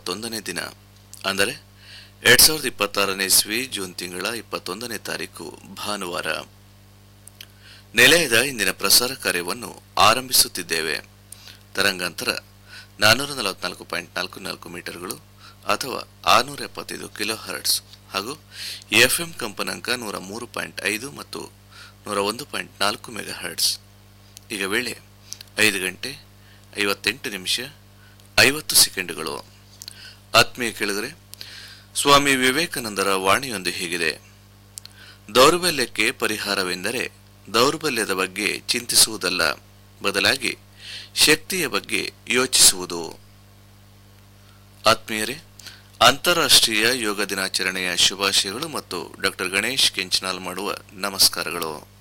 ಇಪ್ಪತ್ತೊಂದನೇ ದಿನ ಅಂದರೆ ಎರಡ್ ಸಾವಿರದ ಇಪ್ಪತ್ತಾರನೇ ಇಸ್ವಿ ಜೂನ್ ತಿಂಗಳ ಇಪ್ಪತ್ತೊಂದನೇ ತಾರೀಕು ಭಾನುವಾರ ನಿಲಯದ ಇಂದಿನ ಪ್ರಸಾರ ಕಾರ್ಯವನ್ನು ಆರಂಭಿಸುತ್ತಿದ್ದೇವೆ ತರಂಗಾಂತರ ನಾನ್ನೂರ ನಲವತ್ನಾಲ್ಕು ಪಾಯಿಂಟ್ ನಾಲ್ಕು ನಾಲ್ಕು ಮೀಟರ್ಗಳು ಅಥವಾ ಆರುನೂರ ಎಪ್ಪತ್ತೈದು ಕಿಲೋ ಹರ್ಟ್ಸ್ ಹಾಗೂ ಎಫ್ಎಂ ಕಂಪನಾಂಕ ನೂರ ಮೂರು ಪಾಯಿಂಟ್ ಐದು ಮತ್ತು ನೂರ ಒಂದು ಪಾಯಿಂಟ್ ನಾಲ್ಕು ಮೆಗಾ ಹರ್ಟ್ಸ್ ಈಗ ವೇಳೆ ಐದು ಗಂಟೆ ಐವತ್ತೆಂಟು ನಿಮಿಷ ಐವತ್ತು ಸೆಕೆಂಡುಗಳು ಆತ್ಮೀಯ ಕೇಳಿದರೆ ಸ್ವಾಮಿ ವಿವೇಕಾನಂದರ ವಾಣಿಯೊಂದು ಹೀಗಿದೆ ದೌರ್ಬಲ್ಯಕ್ಕೆ ಪರಿಹಾರವೆಂದರೆ ದೌರ್ಬಲ್ಯದ ಬಗ್ಗೆ ಚಿಂತಿಸುವುದಲ್ಲ ಬದಲಾಗಿ ಶಕ್ತಿಯ ಬಗ್ಗೆ ಯೋಚಿಸುವುದು ಆತ್ಮೀಯರೇ ಅಂತಾರಾಷ್ಟ್ರೀಯ ಯೋಗ ದಿನಾಚರಣೆಯ ಶುಭಾಶಯಗಳು ಮತ್ತು ಡಾಕ್ಟರ್ ಗಣೇಶ್ ಕೆಂಚನಾಲ್ ಮಾಡುವ ನಮಸ್ಕಾರಗಳು